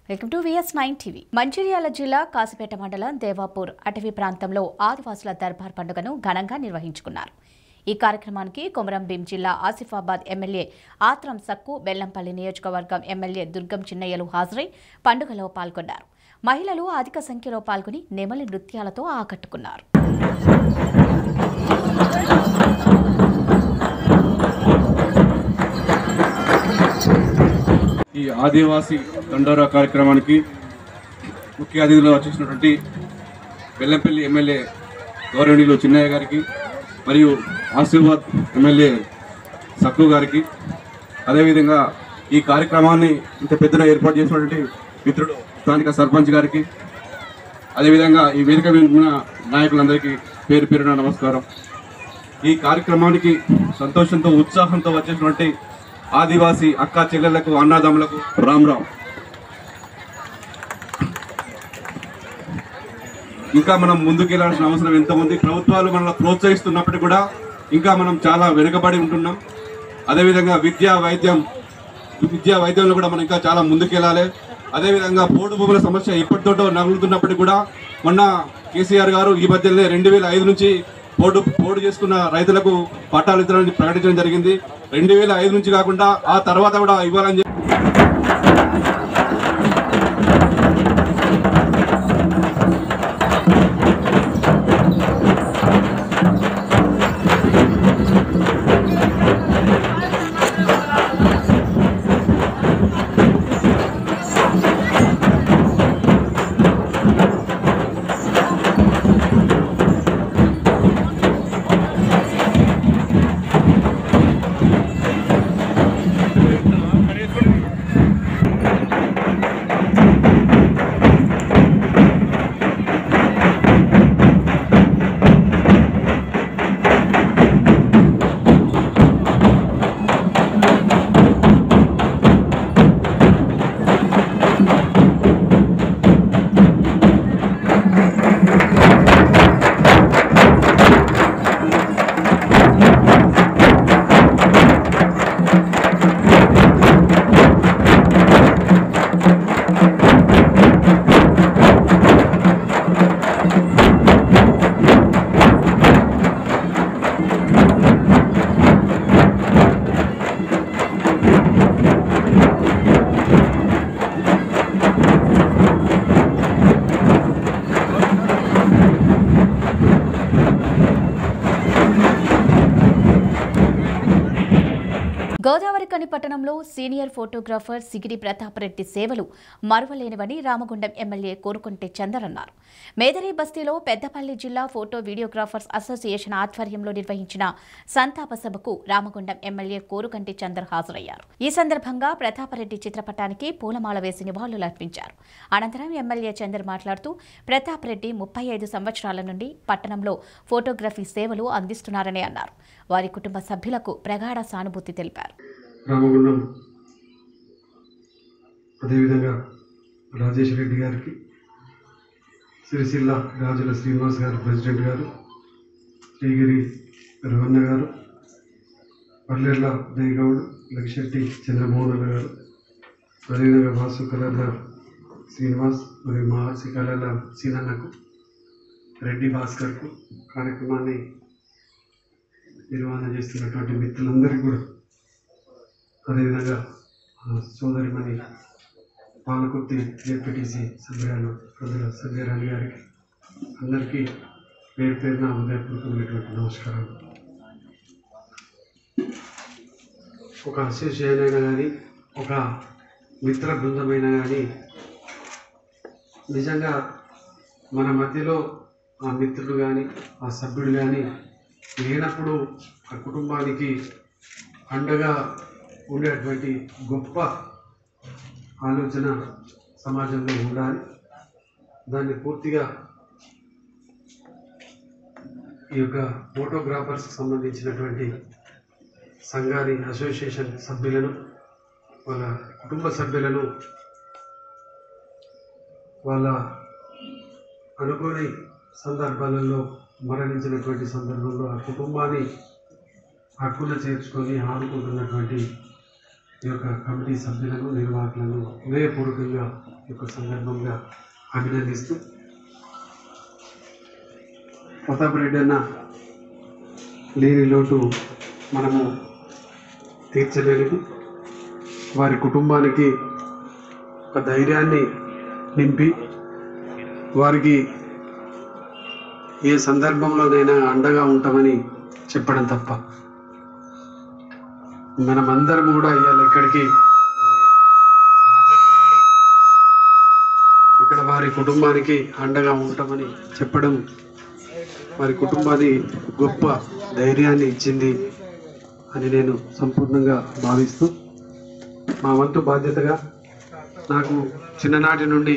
Welcome to V S nine TV Mancherial జిల్లా కాసిపేట మండలం దేవాపూర్ అటవీ ప్రాంతంలో ఆదివాసుల దర్బార్ పండుగను ఘనంగా నిర్వహించుకున్నారు ఈ కార్యక్రమానికి కొమరం భీం జిల్లా ఆసిఫాబాద్ ఎమ్మెల్యే ఆత్రం సక్కు బెల్లంపల్లి నియోజకవర్గం ఎమ్మెల్యే దుర్గం చిన్నయ్యలు హాజరై పండుగలో పాల్గొన్నారు మహిళలు అధిక సంఖ్యలో పాల్గొని నెమలి నృత్యాలతో ఆకట్టుకున్నారు ఈ ఆదివాసీ దండోరా కార్యక్రమానికి ముఖ్య అతిథులు వచ్చేసినటువంటి బెల్లంపల్లి ఎమ్మెల్యే గౌరవనీయులు చిన్నయ్య గారికి మరియు ఆశీర్వాద్ ఎమ్మెల్యే సక్కు గారికి అదేవిధంగా ఈ కార్యక్రమాన్ని ఇంత పెద్దగా ఏర్పాటు చేసినటువంటి మిత్రుడు స్థానిక సర్పంచ్ గారికి అదేవిధంగా ఈ వేదిక మీద ఉన్న నాయకులందరికీ పేరు పేరున నమస్కారం ఈ కార్యక్రమానికి సంతోషంతో ఉత్సాహంతో వచ్చేసినటువంటి ఆదివాసీ అక్క చెల్లెళ్లకు అన్నదమ్ములకు రామ్ రామ్ ఇంకా మనం ముందుకెళ్లాల్సిన అవసరం ఎంత ఉంది ప్రభుత్వాలు మనల్ని ప్రోత్సహిస్తున్నప్పటికీ కూడా ఇంకా మనం చాలా వెనుకబడి ఉంటున్నాం అదేవిధంగా విద్యా వైద్యం విద్యా వైద్యంలో కూడా మనం ఇంకా చాలా ముందుకెళ్ళాలి అదేవిధంగా పోడు భూముల సమస్య ఇప్పటితోటో నగులుతున్నప్పటికీ కూడా మొన్న కేసీఆర్ గారు ఈ మధ్యనే రెండు వేల ఐదు నుంచి పోడు పోడు చేసుకున్న రైతులకు పట్టాలు ఇతరాన్ని ప్రకటించడం జరిగింది రెండు వేల ఐదు నుంచి కాకుండా ఆ తర్వాత కూడా ఇవ్వాలని చెప్పి గోదావరికని పట్టణంలో సీనియర్ ఫోటోగ్రాఫర్ సిగిరి ప్రతాప్ రెడ్డి సేవలు మరువలేనివని రామగుండం ఎమ్మెల్యే కోరుకుంటే చందర్ అన్నారు మేదరి బస్తీలో పెద్దపల్లి జిల్లా ఫోటో వీడియోగ్రాఫర్స్ అసోసియేషన్ ఆధ్వర్యంలో నిర్వహించిన సంతాప సభకు రామగుండం ఎమ్మెల్యే కోరుకంటి చందర్ హాజరయ్యారు ఈ సందర్భంగా ప్రతాపరెడ్డి చిత్రపటానికి పూలమాల వేసి నివాళులర్పించారు అనంతరం ఎమ్మెల్యే చందర్ మాట్లాడుతూ ప్రతాప్ రెడ్డి ముప్పై ఐదు సంవత్సరాల నుండి పట్టణంలో ఫోటోగ్రఫీ సేవలు అందిస్తున్నారని అన్నారు వారి కుటుంబ సభ్యులకు ప్రగాఢ సానుభూతి తెలిపారు రామగుండం అదేవిధంగా రాజేష్ రెడ్డి గారికి సిరిసిల్ల రాజుల శ్రీనివాస్ గారు ప్రెసిడెంట్ గారు శ్రీగిరి రవణ గారు పల్లెర్ల దయగౌడ్ లక్షెట్టి చంద్రమోహన్ గారు అదేవిధంగా వాసు కలర్ల శ్రీనివాస్ మరియు మహర్షి కలర్ల సీనన్నకు రెడ్డి భాస్కర్కు కార్యక్రమాన్ని నిర్వహణ చేస్తున్నటువంటి మిత్రులందరికీ కూడా అదేవిధంగా ఆ, సోదరిమణి పాలకుర్తి జెడ్పీటీసీ సభ్యురాలు ప్రజల సంజయరాణి గారికి అందరికీ పేరు పేరున హృదయపూర్వకమైనటువంటి నమస్కారం ఒక అసోసియేషన్ అయినా కానీ ఒక మిత్ర బృందమైనా కానీ నిజంగా మన మధ్యలో ఆ మిత్రుడు కానీ ఆ సభ్యుడు కానీ లేనప్పుడు ఆ కుటుంబానికి అండగా ఉండేటువంటి గొప్ప ఆలోచన సమాజంలో ఉండాలి దాన్ని పూర్తిగా ఈ యొక్క ఫోటోగ్రాఫర్స్కి సంబంధించినటువంటి సంఘాన్ని అసోసియేషన్ సభ్యులను వాళ్ళ కుటుంబ సభ్యులను వాళ్ళ అనుకోని సందర్భాలలో మరణించినటువంటి సందర్భంలో ఆ కుటుంబాన్ని హక్కులు చేర్చుకొని ఆదుకుంటున్నటువంటి ఈ యొక్క కమిటీ సభ్యులను నిర్వాహకులను హృదయపూర్వకంగా ఈ యొక్క సందర్భంగా అభినందిస్తూ ప్రతాప్ రెడ్డి అన్న లేని లోటు మనము తీర్చలేనిది వారి కుటుంబానికి ఒక ధైర్యాన్ని నింపి వారికి ఏ సందర్భంలోనైనా అండగా ఉంటామని చెప్పడం తప్ప మనమందరం కూడా ఇవాళ ఇక్కడికి హాజరు కావడం, ఇక్కడ వారి కుటుంబానికి అండగా ఉంటామని చెప్పడం వారి కుటుంబాన్ని గొప్ప ధైర్యాన్ని ఇచ్చింది అని నేను సంపూర్ణంగా భావిస్తూ మా వంతు బాధ్యతగా నాకు చిన్ననాటి నుండి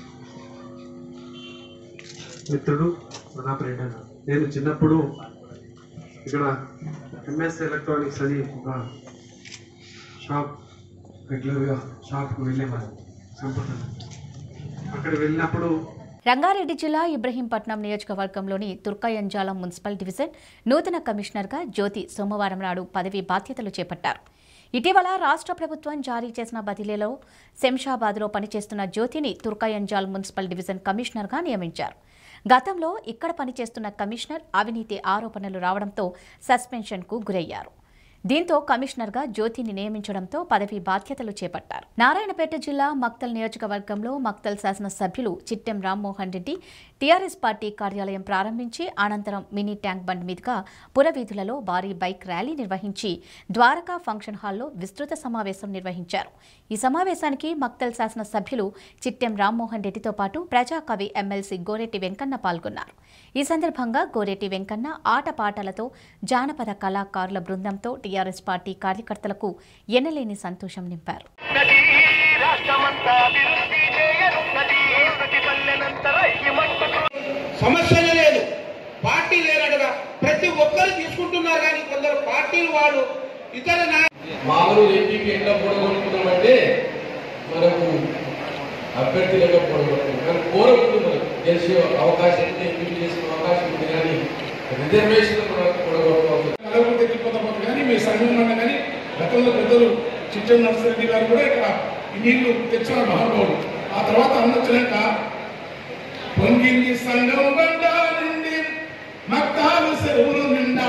మిత్రుడు ప్రతాప్ రెడ్డి అన్న నేను చిన్నప్పుడు ఇక్కడ ఎంఎస్ ఎలక్ట్రానిక్స్ అని ఒక షాప్ రెగ్యులర్గా షాప్కి వెళ్ళేవాడు సంపూర్ణంగా అక్కడ వెళ్ళినప్పుడు రంగారెడ్డి జిల్లా ఇబ్రహీంపట్నం నియోజకవర్గంలోని తుర్కయంజాలం మున్సిపల్ డివిజన్ నూతన కమిషనర్గా జ్యోతి సోమవారం నాడు పదవి బాధ్యతలు చేపట్టారు ఇటీవల రాష్ట్ర ప్రభుత్వం జారీ చేసిన బదిలీలో శంషాబాద్లో పనిచేస్తున్న జ్యోతిని తుర్కయంజాల్ మున్సిపల్ డివిజన్ కమిషనర్గా నియమించారు గతంలో ఇక్కడ పనిచేస్తున్న కమిషనర్ అవినీతి ఆరోపణలు రావడంతో సస్పెన్షన్కు గురయ్యారు దీంతో కమిషనర్గా జ్యోతిని నియమించడంతో పదవి బాధ్యతలు చేపట్టారు నారాయణపేట జిల్లా మక్తల్ నియోజకవర్గంలో మక్తల్ శాసనసభ్యులు చిట్టెం రామ్మోహన్ రెడ్డి టీఆర్ఎస్ పార్టీ కార్యాలయం ప్రారంభించి అనంతరం మినీ ట్యాంక్ బండ్ మీదుగా పురవీధులలో భారీ బైక్ ర్యాలీ నిర్వహించి ద్వారకా ఫంక్షన్ హాల్లో విస్తృత సమావేశం నిర్వహించారు ఈ సమావేశానికి మక్తల్ శాసనసభ్యులు చిట్టెం రామ్మోహన్ రెడ్డితో పాటు ప్రజాకవి ఎమ్మెల్సీ గోరెట్టి వెంకన్న పాల్గొన్నారు ఈ సందర్భంగా గోరెట్టి వెంకన్న ఆటపాటలతో జానపద కళాకారుల బృందంతో టీఆర్ఎస్ పార్టీ కార్యకర్తలకు ఎనలేని సంతోషం నింపారు ఉన్నది రాష్ట్రమంతా అభివృద్ధి చేయనున్నది ప్రతి పల్లెనంతర ఈ మట్టుకు సమస్యనే లేదు పార్టీ లేనట్టుగా ప్రతి ఒక్కరు తీసుకుంటున్నారు కానీ కొందరు పార్టీలు వాళ్ళు ఇతర నాయ మామూలు ఎంపీకి ఎట్లా పొడగొట్టుకున్నామంటే మనకు అభ్యర్థి లేక పొడగొట్టుకున్నాం కానీ కోరం ఉంది మనకు గెలిచే అవకాశం ఉంది ఎంపీ చేసుకునే అవకాశం ఉంది కానీ రిజర్వేషన్ మనకు పొడగొట్టుకోవాలి నలుగురు తెచ్చిపోతాం కానీ మీ సంఘం అన్న కానీ గతంలో పెద్దలు చిట్టం నరసరెడ్డి గారు కూడా ఇక్కడ ఈ నీళ్లు తెచ్చిన మహానుభావుడు ఆ తర్వాత అన్న వచ్చినాక పొంగింది సంఘం బండ నుండి మక్తాలు చెరువులు నిండా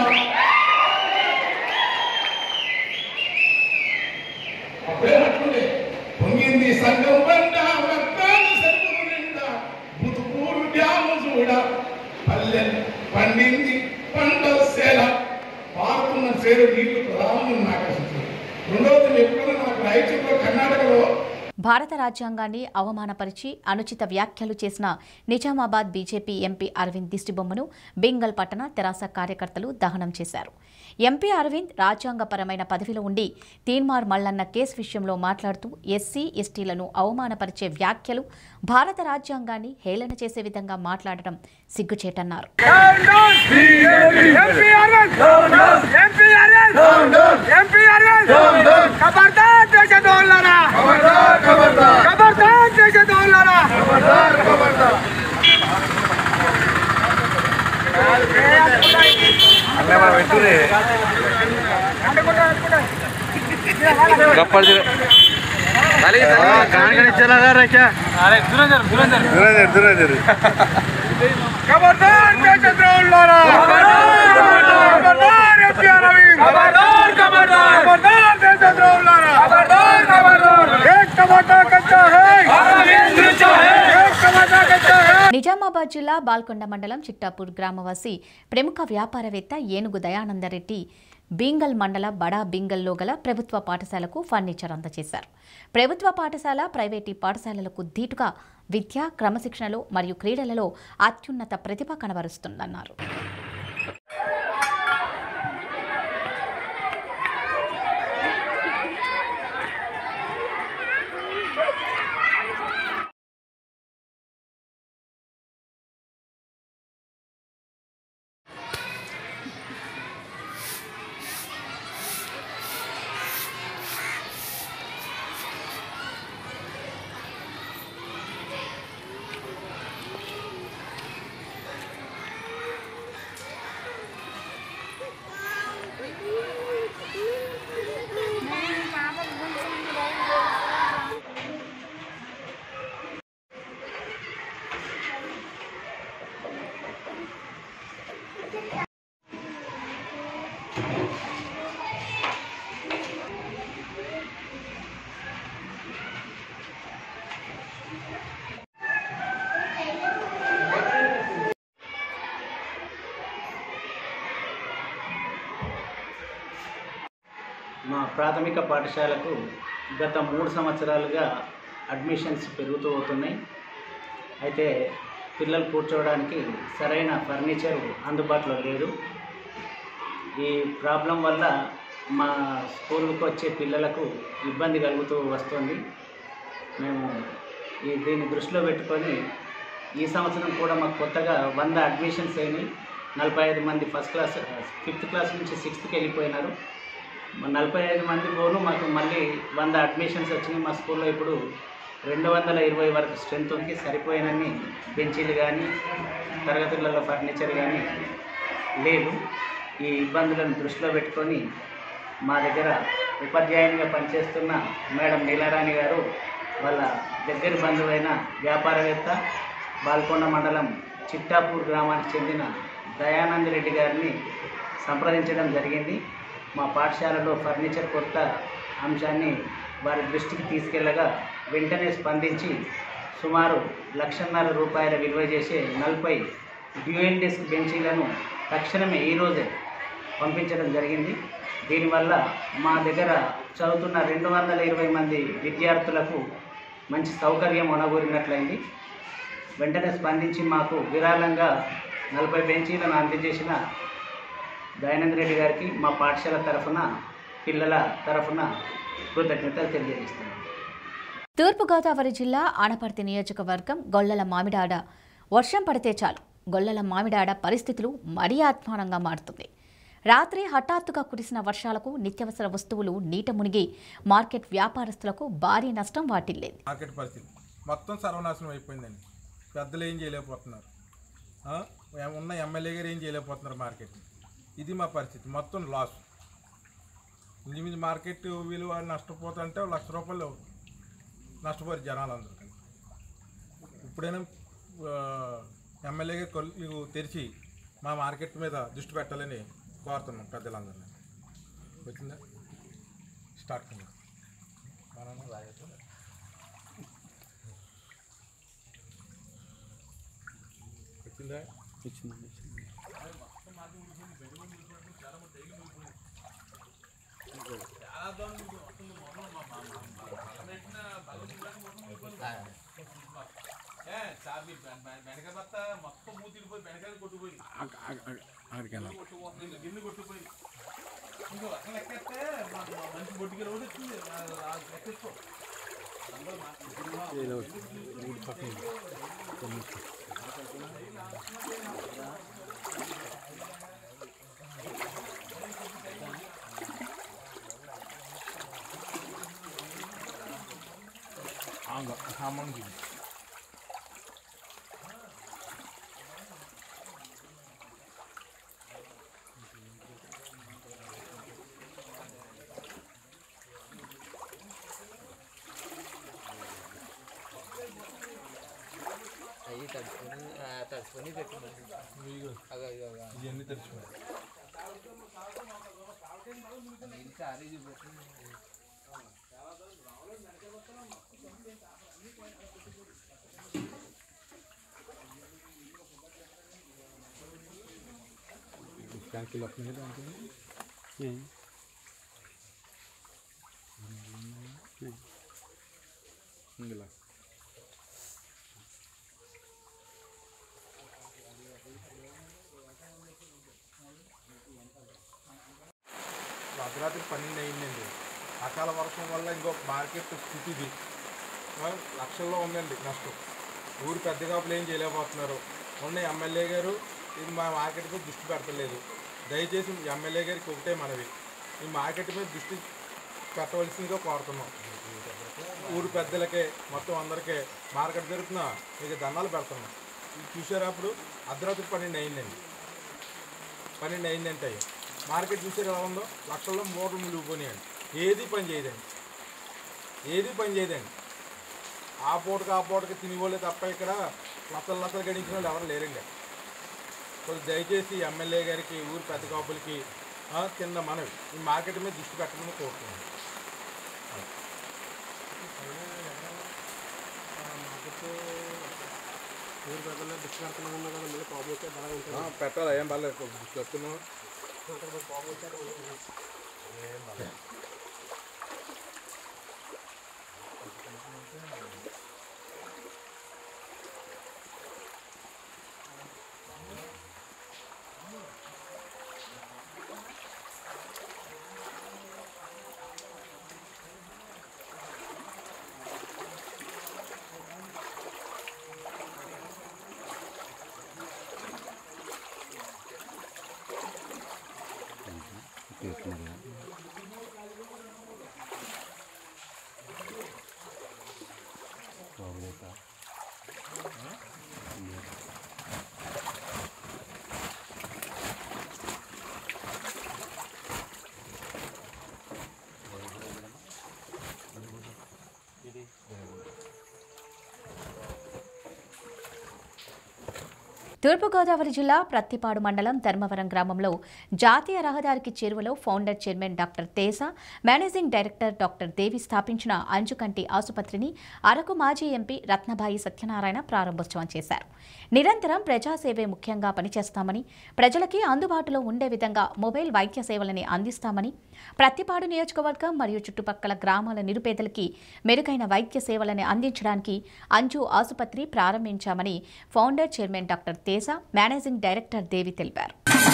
అప్పుడే అట్లుండే పొంగింది సంఘం బండ మక్తాలు చెరువులు నిండా బుతుకూరు డ్యాము చూడ పల్లె పండింది పంట సేల పారుతున్న సేరు నీళ్లు ప్రధానంగా ఆకర్షించింది రెండవది ఎప్పుడైనా నాకు రాయచూరులో కర్ణాటకలో భారత రాజ్యాంగాన్ని అవమానపరిచి అనుచిత వ్యాఖ్యలు చేసిన నిజామాబాద్ బీజేపీ ఎంపీ అరవింద్ దిష్టిబొమ్మను బింగల్ పట్టణ తెరాస కార్యకర్తలు దహనం చేశారు ఎంపీ అరవింద్ రాజ్యాంగపరమైన పదవిలో ఉండి తీన్మార్ మల్లన్న కేసు విషయంలో మాట్లాడుతూ ఎస్సీ ఎస్టీలను అవమానపరిచే వ్యాఖ్యలు భారత రాజ్యాంగాన్ని హేళన చేసే విధంగా మాట్లాడటం సిగ్గుచేటన్నారు ఖబర్దార్ దేశ దోళ్ళరా ఖబర్దార్ దేశ దోళ్ళరా ఖబర్దార్ దేశ ద్రోహులారా ఖబర్దార్ ఎంపీ అరవింద్ ఖబర్దార్ ఖబర్దార్ ఖబర్దార్ దేశ ద్రోహులారా ఖబర్దార్ ఖబర్దార్ ఏక్ టమాటా కచ్చా హై అరవింద్ ఏక్ టమాటా కచ్చా హై నిజామాబాద్ జిల్లా బాల్కొండ మండలం చిట్టాపూర్ గ్రామవాసి ప్రముఖ వ్యాపారవేత్త ఏనుగు దయానందరెడ్డి బీంగల్ మండల బడా బీంగల్లో గల ప్రభుత్వ పాఠశాలకు ఫర్నిచర్ అందజేశారు ప్రభుత్వ పాఠశాల ప్రైవేటీ పాఠశాలలకు ధీటుగా విద్య క్రమశిక్షణలో మరియు క్రీడలలో అత్యున్నత ప్రతిభ కనబరుస్తుందన్నారు ప్రాథమిక పాఠశాలకు గత మూడు సంవత్సరాలుగా అడ్మిషన్స్ పెరుగుతూ అవుతున్నాయి అయితే పిల్లలు కూర్చోవడానికి సరైన ఫర్నిచర్ అందుబాటులో లేదు ఈ ప్రాబ్లం వల్ల మా స్కూల్కి వచ్చే పిల్లలకు ఇబ్బంది కలుగుతూ వస్తుంది మేము ఈ దీన్ని దృష్టిలో పెట్టుకొని ఈ సంవత్సరం కూడా మాకు కొత్తగా వంద అడ్మిషన్స్ అయినాయి నలభై ఐదు మంది ఫస్ట్ క్లాస్ ఫిఫ్త్ క్లాస్ నుంచి సిక్స్త్కి వెళ్ళిపోయినారు మా నలభై ఐదు మంది పోను మాకు మళ్ళీ వంద అడ్మిషన్స్ వచ్చినాయి మా స్కూల్లో ఇప్పుడు రెండు వందల ఇరవై వరకు స్ట్రెంత్ ఉంది సరిపోయినన్ని బెంచీలు కానీ తరగతులలో ఫర్నిచర్ కానీ లేదు ఈ ఇబ్బందులను దృష్టిలో పెట్టుకొని మా దగ్గర ఉపాధ్యాయునిగా పనిచేస్తున్న మేడం నీలారాణి గారు వాళ్ళ దగ్గరి బంధువైన వ్యాపారవేత్త బాల్కొండ మండలం చిట్టాపూర్ గ్రామానికి చెందిన దయానంద్ రెడ్డి గారిని సంప్రదించడం జరిగింది మా పాఠశాలలో ఫర్నిచర్ కొత్త అంశాన్ని వారి దృష్టికి తీసుకెళ్లగా వెంటనే స్పందించి సుమారు లక్షన్నర రూపాయల విలువ చేసే నలభై డ్యూయల్ డెస్క్ బెంచీలను తక్షణమే ఈరోజే పంపించడం జరిగింది దీనివల్ల మా దగ్గర చదువుతున్న రెండు వందల ఇరవై మంది విద్యార్థులకు మంచి సౌకర్యం ఒనగూరినట్లయింది వెంటనే స్పందించి మాకు విరాళంగా నలభై బెంచీలను అందజేసిన దయానంద్ రెడ్డి గారికి మా పాఠశాల తరఫున పిల్లల తరఫున కృతజ్ఞతలు తెలియజేస్తున్నాను తూర్పుగోదావరి జిల్లా ఆనపర్తి నియోజకవర్గం గొల్లల మామిడాడ వర్షం పడితే చాలు గొల్లల మామిడాడ పరిస్థితులు మరీ ఆత్మానంగా మారుతుంది రాత్రి హఠాత్తుగా కురిసిన వర్షాలకు నిత్యావసర వస్తువులు నీట మునిగి మార్కెట్ వ్యాపారస్తులకు భారీ నష్టం వాటిల్లేది మార్కెట్ పరిస్థితి మొత్తం సర్వనాశనం అయిపోయిందండి పెద్దలు ఏం చేయలేకపోతున్నారు ఆ? ఉన్న ఎమ్మెల్యే గారు ఏం చేయలేకపోతున్నారు మార్కెట్ ఇది మా పరిస్థితి మొత్తం లాస్ ఇంచుమించు మార్కెట్ విలువ నష్టపోతుంటే ఒక లక్ష రూపాయలు నష్టపోయారు జనాలు అందరూ ఇప్పుడైనా ఆ, ఎమ్మెల్యే గారు కళ్ళు తెరిచి మా మార్కెట్ మీద దృష్టి పెట్టాలని కోరుతున్నాం పెద్దలందరినీ వచ్చిందా స్టార్ట్ కింద వచ్చిందా గిన్నె కొట్టుకుపోయి ఇంకో రకం లెక్కేస్తే మంచి బొట్టికి రోజు వచ్చింది లెక్కేసుకో సామాన్ గిన్నె అవి తడుచుకొని తడుచుకొని పెట్టుకున్నాను అగా ఇగా ఇవన్నీ తెచ్చుకున్నాయి నీళ్ళు కారీ చూపెట్టి ఇందులో అర్ధరాత్రి పన్నెండు అయిందండి అకాల వర్షం వల్ల ఇంకో మార్కెట్ స్థితి ఇది ఆ, లక్షల్లో ఉందండి నష్టం ఊరు పెద్దగా ఏం చేయలేకపోతున్నారు ఉన్న ఎమ్మెల్యే గారు ఇది మా మార్కెట్ మీద దృష్టి పెడతలేదు దయచేసి ఎమ్మెల్యే గారికి ఒకటే మనవి ఈ మార్కెట్ మీద దృష్టి పెట్టవలసిందిగా కోరుతున్నాం ఊరు పెద్దలకే మొత్తం అందరికీ మార్కెట్ జరుగుతున్నా మీకు దండాలు పెడుతున్నాం ఇది చూసారా అప్పుడు అర్ధరాత్రి పన్నెండు అయిందండి పన్నెండు అయిందంటే మార్కెట్ చూసారు ఎలా ఉందో లక్షల్లో మూటలు మునిగిపోయినాయండి ఏది పని చేయదండి ఏది పని చేయదండి ఆ పూటకి ఆ పూటకి తినిగోలే తప్ప ఇక్కడ లక్షలు లక్షలు గడించిన వాళ్ళు ఎవరు లేరండి కొంచెం దయచేసి ఎమ్మెల్యే గారికి ఊరు పెద్ద కాపులకి ఆ, కింద మనవి ఈ మార్కెట్ మీద దృష్టి పెట్టమని కోరుతున్నాను ఆ, పెట్టాలి ఏం బాగాలేదు దృష్టి వస్తున్నాం తూర్పుగోదావరి జిల్లా ప్రత్తిపాడు మండలం ధర్మవరం గ్రామంలో జాతీయ రహదారికి చేరువలో founder chairman doctor Teja managing director doctor Devi స్థాపించిన అంజుకంటి ఆసుపత్రిని అరకు మాజీ ఎంపీ రత్నబాయి సత్యనారాయణ ప్రారంభోత్సవం చేశారు నిరంతరం ప్రజాసేవే ముఖ్యంగా పనిచేస్తామని ప్రజలకి అందుబాటులో ఉండే విధంగా మొబైల్ వైద్య సేవలని అందిస్తామని ప్రత్తిపాడు నియోజకవర్గం మరియు చుట్టుపక్కల గ్రామాల నిరుపేదలకి మెరుగైన వైద్య సేవలని అందించడానికి అంజు ఆసుపత్రి ప్రారంభించామని founder chairman doctor Teja managing director Devi తెలిపారు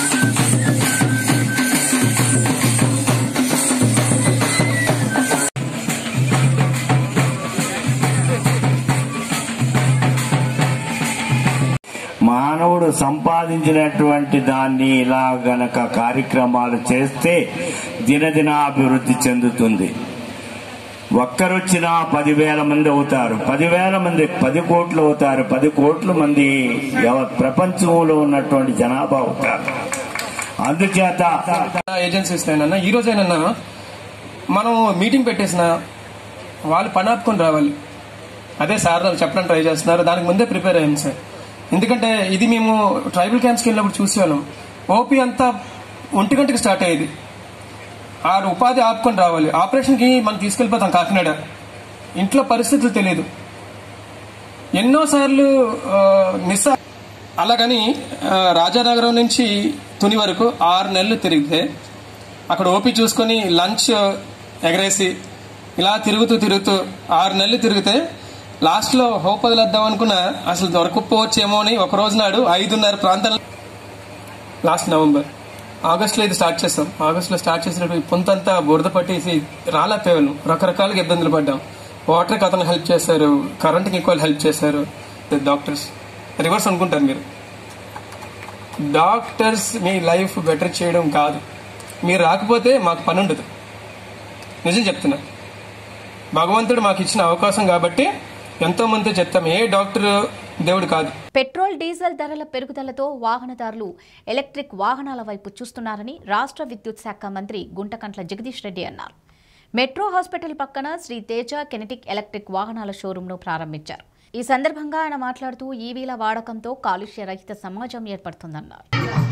మానవుడు సంపాదించినటువంటి దాన్ని ఇలా గనక కార్యక్రమాలు చేస్తే దినదినాభివృద్ధి చెందుతుంది ఒక్కరొచ్చినా పదివేల మంది అవుతారు పదివేల మంది పది కోట్లు అవుతారు పది కోట్ల మంది ఎవ- ప్రపంచంలో ఉన్నటువంటి జనాభా అవుతారు అందుచేత ఏజెన్సీస్ అయినా ఈ రోజైనా మనం మీటింగ్ పెట్టేసిన వాళ్ళు పని ఆపుకొని రావాలి అదే సార్ వాళ్ళు చెప్పడం ట్రై చేస్తున్నారు దానికి ముందే ప్రిపేర్ అయ్యాం సార్ ఎందుకంటే ఇది మేము ట్రైబల్ క్యాంప్స్కి వెళ్ళినప్పుడు చూసేవాళ్ళం ఓపీ అంతా ఒంటి గంటకి స్టార్ట్ అయ్యేది ఆ ఉపాధి ఆపుకొని రావాలి ఆపరేషన్కి మనం తీసుకెళ్ళిపోతాం కాకినాడ ఇంట్లో పరిస్థితులు తెలియదు ఎన్నోసార్లు ఆ, మిస్ అ- అలాగని ఆ, రాజానగరం నుంచి తుని వరకు ఆరు నెలలు తిరిగితే అక్కడ ఓపి చూసుకొని లంచ్ ఎగరేసి ఇలా తిరుగుతూ తిరుగుతూ ఆరు నెలలు తిరిగితే లాస్ట్ లో హోప్ వదిలేద్దాం అనుకున్నా అసలు దొరకపోవచ్చేమో అని ఒక రోజు నాడు ఐదున్నర ప్రాంతాల లాస్ట్ నవంబర్ ఆగస్టులో ఇది స్టార్ట్ చేస్తాం ఆగస్టులో స్టార్ట్ చేసినప్పుడు ఈ పొంతంతా బురద పట్టేసి రాలేకపోయాను రకరకాలుగా ఇబ్బందులు పడ్డాం వాటర్కి అతను హెల్ప్ చేశారు కరెంట్కి ఎక్కువ హెల్ప్ చేశారు డాక్టర్స్ రివర్స్ అనుకుంటారు మీరు డాక్టర్స్ మీ లైఫ్ బెటర్ చేయడం కాదు మీరు రాకపోతే మాకు పని ఉండదు నిజం చెప్తున్నా భగవంతుడు మాకు ఇచ్చిన అవకాశం కాబట్టి ఎంతో మంది చెప్తాం ఏ డాక్టర్ దేవుడు కాదు పెట్రోల్ డీజిల్ ధరల పెరుగుదలతో వాహనదారులు ఎలక్ట్రిక్ వాహనాల వైపు చూస్తున్నారని రాష్ట్ర విద్యుత్ శాఖ మంత్రి గుంటకంట్ల జగదీష్ రెడ్డి అన్నారు మెట్రో హాస్పిటల్ పక్కన శ్రీ తేజ కెనెటిక్ ఎలక్ట్రిక్ వాహనాల షోరూంను ప్రారంభించారు ఈ సందర్భంగా ఆయన మాట్లాడుతూ ఈవీల వాడకంతో కాలుష్య రహిత సమాజం ఏర్పడుతుందన్నారు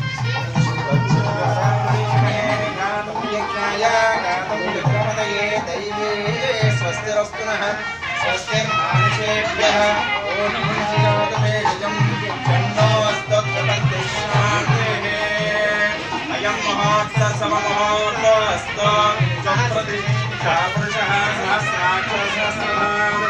స్వస్తిరస్తునః స్వస్తిర్మానుషేభ్యः ఓం మంచిరాతమేజం చండోస్తోత్రపంతిష్టాంతేః అయం మహోత్సవ సమమహోత్సవ సంప్రతి పురుషः సహస్రాక్ష సహస్రనామ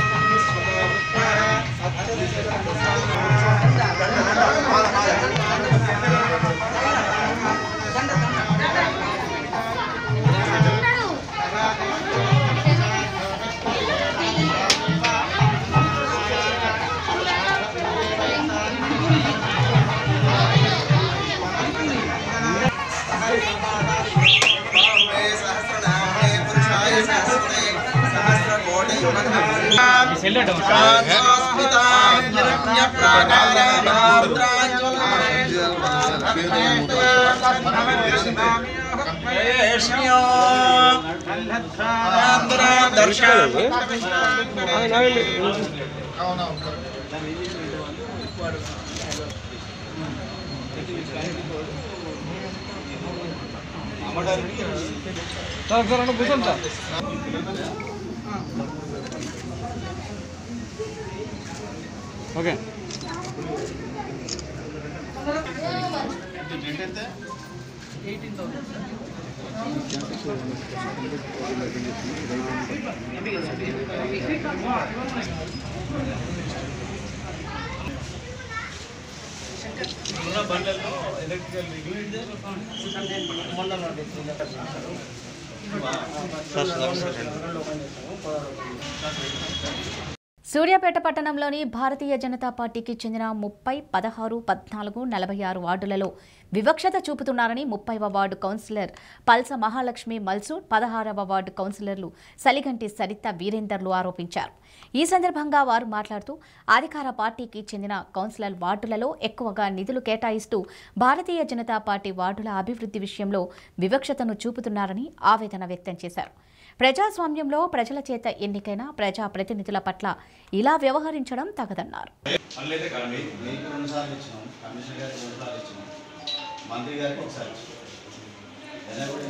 ఓకే సూర్యాపేట పట్టణంలోని భారతీయ జనతా పార్టీకి చెందిన ముప్పై పదహారు పద్నాలుగు నలభై ఆరు వార్డులలో వివక్షత చూపుతున్నారని ముప్పైవ వార్డు కౌన్సిలర్ పల్స మహాలక్ష్మి మల్సూర్ పదహారవ వార్డు కౌన్సిలర్లు సలిగంటి సరిత వీరేందర్లు ఆరోపించారు ఈ సందర్భంగా వారు మాట్లాడుతూ అధికార పార్టీకి చెందిన కౌన్సిలర్ వార్డులలో ఎక్కువగా నిధులు కేటాయిస్తూ భారతీయ జనతా పార్టీ వార్డుల అభివృద్ధి విషయంలో వివక్షతను చూపుతున్నారని ఆవేదన వ్యక్తం చేశారు ప్రజాస్వామ్యంలో ప్రజల చేత ఎన్నికైన ప్రజాప్రతినిధుల పట్ల ఇలా వ్యవహరించడం తగదన్నారు పనులైతే కాదు మీ- మీకు రెండు సార్లు ఇచ్చినాం కమిషనర్ గారికి రెండు సార్లు ఇచ్చినాం మంత్రి గారికి ఒకసారి ఇచ్చినాం అయినా కూడా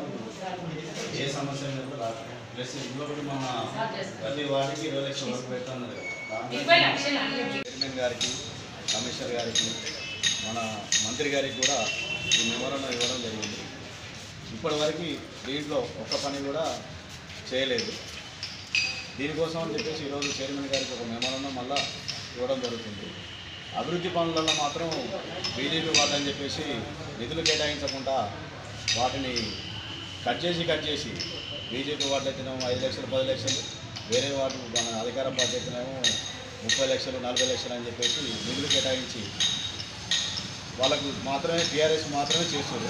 ఇంతవరకు ఏ సమస్య మీద కూడా రాలేదు ప్లస్ ఇందులో కూడా మన ప్రతి వాడికి ఇరవై లక్షల వరకు పెడుతున్నది కదా చైర్మన్ గారికి కమిషనర్ గారికి మన మంత్రి గారికి కూడా ఈ మెమోరం ఇవ్వడం జరిగింది ఇప్పటి వరకు దీంట్లో ఒక్క పని కూడా చేయలేదు దీనికోసం అని చెప్పేసి ఈరోజు చైర్మన్ గారికి ఒక మెమోరం మళ్ళా ఇవ్వడం జరుగుతుంది అభివృద్ధి పనులలో మాత్రం బీజేపీ వాళ్ళని చెప్పేసి నిధులు కేటాయించకుండా వాటిని కట్ చేసి కట్ చేసి బీజేపీ వాళ్ళు అయితేనేమో ఐదు లక్షలు పది లక్షలు వేరే వాటి మన అధికార పార్టీ అయితేనేమో ముప్పై లక్షలు నలభై లక్షలు అని చెప్పేసి నిధులు కేటాయించి వాళ్ళకు మాత్రమే టీఆర్ఎస్ మాత్రమే చేస్తారు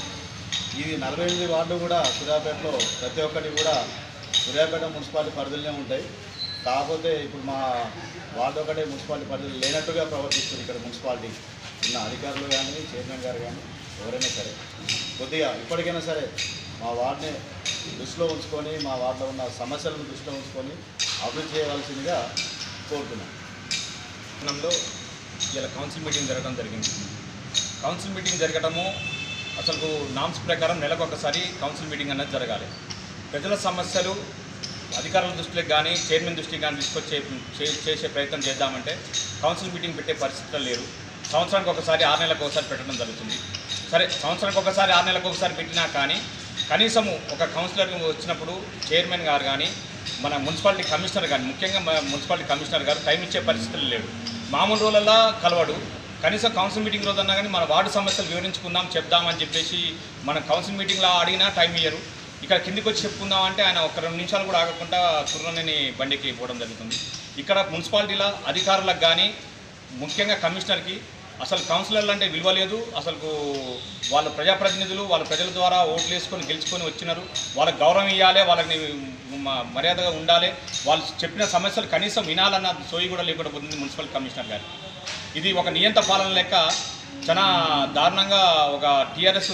ఇది నలభై ఎనిమిది వార్డు కూడా సూర్యాపేటలో ప్రతి ఒక్కటి కూడా సూర్యాపేట మున్సిపాలిటీ పరిధిలోనే ఉంటాయి కాకపోతే ఇప్పుడు మా వార్డు ఒకటే మున్సిపాలిటీ పరిధిలో లేనట్టుగా ప్రవర్తిస్తుంది ఇక్కడ మున్సిపాలిటీ ఉన్న అధికారులు కానీ చైర్మన్ గారు కానీ ఎవరైనా సరే కొద్దిగా ఇప్పటికైనా సరే మా వార్డుని దృష్టిలో ఉంచుకొని మా వార్డులో ఉన్న సమస్యలను దృష్టిలో ఉంచుకొని అభివృద్ధి చేయవలసిందిగా కోరుతున్నాం పట్టణంలో ఇలా కౌన్సిల్ మీటింగ్ జరగడం జరిగింది కౌన్సిల్ మీటింగ్ జరగడము అసలు నామ్స్ ప్రకారం నెలకు ఒకసారి కౌన్సిల్ మీటింగ్ అనేది జరగాలి ప్రజల సమస్యలు అధికారుల దృష్టికి కానీ చైర్మన్ దృష్టికి కానీ తీసుకొచ్చే చే- చేసే ప్రయత్నం చేద్దామంటే కౌన్సిల్ మీటింగ్ పెట్టే పరిస్థితులు లేరు సంవత్సరానికి ఒకసారి ఆరు నెలలకు ఒకసారి పెట్టడం జరుగుతుంది సరే సంవత్సరానికి ఒకసారి ఆరు నెలలకు ఒకసారి పెట్టినా కానీ కనీసము ఒక కౌన్సిలర్ వచ్చినప్పుడు చైర్మన్ గారు కానీ మన మున్సిపాలిటీ కమిషనర్ కానీ ముఖ్యంగా మన మున్సిపాలిటీ కమిషనర్ గారు టైం ఇచ్చే పరిస్థితులు లేడు మామూలు రోజులలో కలవడు కనీసం కౌన్సిల్ మీటింగ్ రోజు అన్నా కానీ మన వార్డు సమస్యలు వివరించుకుందాం చెప్దామని చెప్పేసి మన కౌన్సిల్ మీటింగ్లో అడిగినా టైం ఇయ్యరు ఇక్కడ కిందికి వచ్చి చెప్పుకుందాం అంటే ఆయన ఒక రెండు నిమిషాలు కూడా ఆగకుండా తుర్రనేని బండికి పోవడం జరుగుతుంది ఇక్కడ మున్సిపాలిటీల అధికారులకు కానీ ముఖ్యంగా కమిషనర్కి అసలు కౌన్సిలర్లు అంటే విలువ లేదు అసలు వాళ్ళ ప్రజాప్రతినిధులు వాళ్ళ ప్రజల ద్వారా ఓట్లు వేసుకొని గెలుచుకొని వచ్చినారు వాళ్ళకి గౌరవం ఇవ్వాలి వాళ్ళని మ- మర్యాదగా ఉండాలి వాళ్ళు చెప్పిన సమస్యలు కనీసం వినాలన్న సోయి కూడా లేకుండా పోతుంది మున్సిపల్ కమిషనర్ గారు ఇది ఒక నియంత పాలన లెక్క చాలా దారుణంగా ఒక టీఆర్ఎస్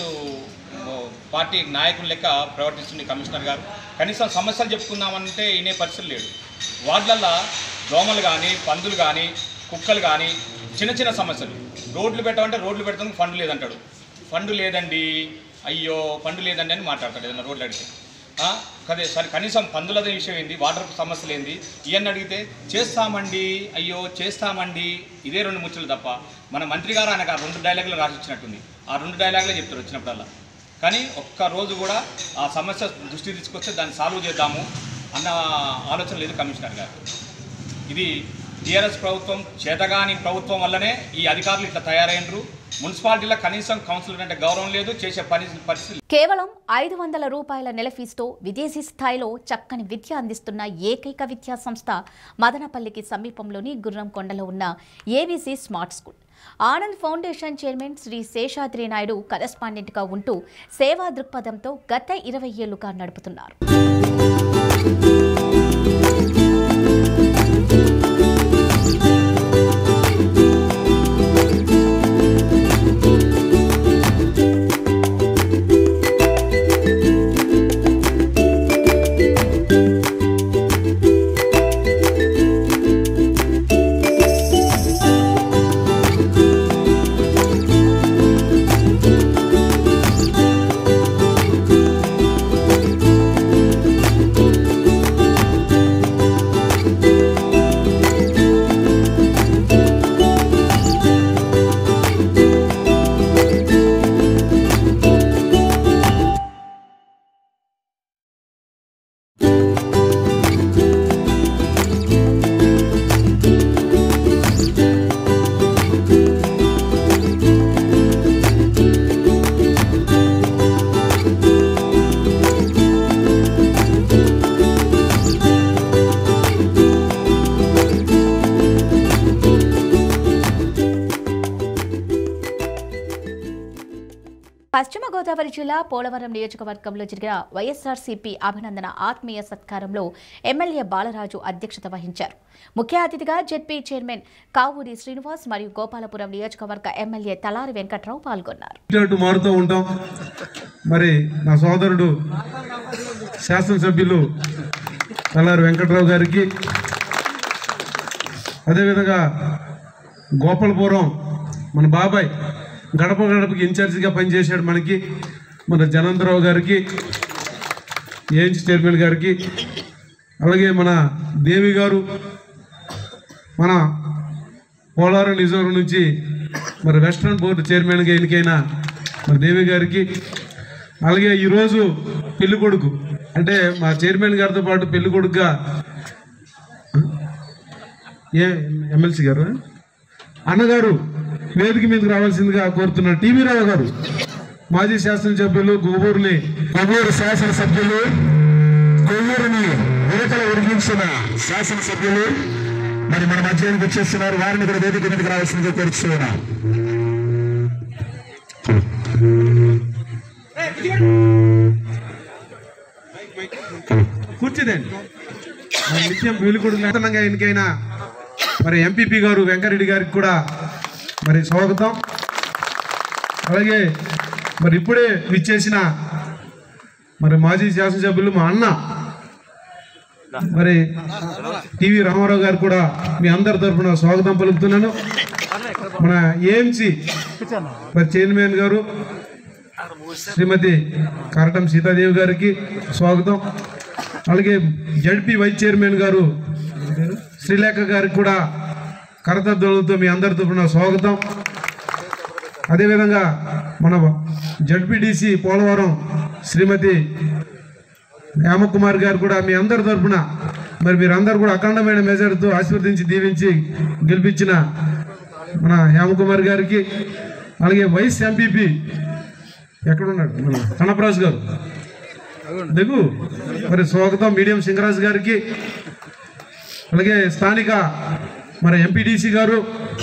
పార్టీ నాయకుల లెక్క ప్రవర్తిస్తుంది కమిషనర్ గారు కనీసం సమస్యలు చెప్పుకుందామంటే వినే పరిస్థితి లేడు వార్డులల్లో దోమలు కానీ పందులు కానీ కుక్కలు కానీ చిన్న చిన్న సమస్యలు రోడ్లు పెట్టమంటే రోడ్లు పెట్టడానికి ఫండ్ లేదంటాడు ఫండ్ లేదండి అయ్యో ఫండ్ లేదండి అని మాట్లాడతాడు ఏదైనా రోడ్లు అడిగితే ఆ, కదే సరే కనీసం పందులద విషయం ఏంది వాటర్ సమస్యలు ఏంది ఇవన్నీ అడిగితే చేస్తామండి అయ్యో చేస్తామండి ఇదే రెండు ముచ్చలు తప్ప మన మంత్రి గారు ఆయనకు ఆ రెండు డైలాగులు రాసి ఇచ్చినట్టుంది ఆ రెండు డైలాగులే చెప్తారు వచ్చినప్పుడల్లా కానీ ఒక్క రోజు కూడా ఆ సమస్య దృష్టి తీసుకొస్తే దాన్ని సాల్వ్ చేద్దాము అన్న ఆలోచన లేదు కమిషనర్ గారు ఇది టీఆర్ఎస్ ప్రభుత్వం చేతగాని ప్రభుత్వం వల్లనే ఈ అధికారులు ఇట్లా తయారైనరు మున్సిపాలిటీలో కనీసం కౌన్సిలర్ అంటే గౌరవం లేదు చేసే పని పరిస్థితి కేవలం ఐదు వందల రూపాయల నెల ఫీజుతో విదేశీ స్థాయిలో చక్కని విద్య అందిస్తున్న ఏకైక విద్యా సంస్థ మదనపల్లికి సమీపంలోని గుర్రంకొండలో ఉన్న ABC smart school Anand foundation chairman Shri Seshadri Naidu కరెస్పాండెంట్గా ఉంటూ సేవా దృక్పథంతో గత ఇరవై ఏళ్లుగా నడుపుతున్నారు పశ్చిమ గోదావరి జిల్లా పోలవరం నియోజకవర్గంలో జరిగిన వైఎస్ఆర్సీపీ అభినందన ఆత్మీయ సత్కారంలో ఎమ్మెల్యే బాలరాజు అధ్యక్షత వహించారు ముఖ్య అతిథిగా జెడ్పీ చైర్మన్ కావూరి శ్రీనివాస్ మరియు గోపాలపురం నియోజకవర్గ ఎమ్మెల్యే తలారి వెంకట్రావు పాల్గొన్నారు అటు మారుతూ ఉంటాం మరి నా సోదరుడు శాసనసభ్యులు తలారి వెంకట్రావు గారికి అదేవిధంగా గోపాలపురం మన బాబాయ్ గడప గడపకి ఇన్ఛార్జిగా పనిచేశాడు మనకి మన జనంతరావు గారికి ఏఎన్సీ చైర్మన్ గారికి అలాగే మన దేవి గారు మన పోలవరం నిజవరం నుంచి మరి వెస్ట్రన్ బోర్డు చైర్మన్గా ఎన్నికైన మరి దేవి గారికి అలాగే ఈరోజు పెళ్లి కొడుకు అంటే మా చైర్మన్ గారితో పాటు పెళ్లి కొడుకుగా ఏ ఎమ్మెల్సీ గారు అన్నగారు వేదిక మీదకి రావాల్సిందిగా కోరుతున్నారు టీవీ రావు గారు మాజీ శాసనసభ్యులు గోబూరుని కొవ్వూరు శాసనసభ్యులు కొవ్వూరుని ఉరకల ఉడిగించిన శాసనసభ్యులు మరి మన మధ్యానికి వచ్చేస్తున్నారు వారిని కూడా వేదిక మీదకి రావాల్సిందిగా కోరుతున్నాం కూర్చుదండి మరి నిత్యం వీలుకొడు నూతనంగా ఎన్నికైన మరి ఎంపీపీ గారు వెంకరెడ్డి గారికి కూడా మరి స్వాగతం అలాగే మరి ఇప్పుడే విచ్చేసిన మరి మాజీ శాసనసభ్యులు మా అన్న మరి టీవీ రామారావు గారు కూడా మీ అందరి తరఫున స్వాగతం పలుకుతున్నాను మన ఏఎంసి మరి చైర్మన్ గారు శ్రీమతి కరటం సీతాదేవి గారికి స్వాగతం అలాగే జడ్పీ వైస్ చైర్మన్ గారు శ్రీలేఖ గారికి కూడా కరతధ్వనులతో మీ అందరి తరఫున స్వాగతం అదేవిధంగా మన జడ్పీడీసీ పోలవరం శ్రీమతి యామకుమార్ గారు కూడా మీ అందరి తరఫున మరి మీరందరూ కూడా అఖండమైన మెజార్టీతో ఆశీర్వదించి దీవించి గెలిపించిన మన హేమకుమార్ గారికి అలాగే వైస్ ఎంపీపీ ఎక్కడున్నాడు మన కన్నప్రాజు గారు దిగు మరి స్వాగతం మీడియం సింగరాజు గారికి అలాగే స్థానిక మరి ఎంపీటీసీ గారు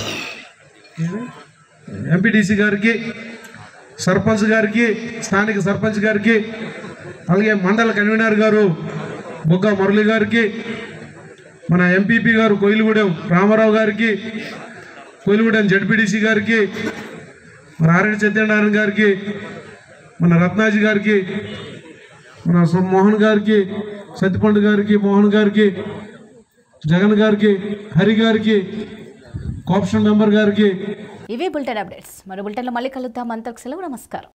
ఎంపీటీసీ గారికి సర్పంచ్ గారికి స్థానిక సర్పంచ్ గారికి అలాగే మండల కన్వీనర్ గారు బొగ్గ మురళి గారికి మన ఎంపీపీ గారు కోయిలగూడెం రామారావు గారికి కోయిలగూడెం జడ్పీడీసీ గారికి మన ఆరెడ్డి సత్యనారాయణ గారికి మన రత్నాజీ గారికి మన సు- మోహన్ గారికి సత్యపండు గారికి మోహన్ గారికి జగన్ గారికి హరి గారికి కోఆప్షన్ మెంబర్ గారికి ఇవే బులెటిన్ అప్డేట్స్ మరో బులెటిన్లో మళ్ళీ కలుద్దాం అంతకు సెలవు నమస్కారం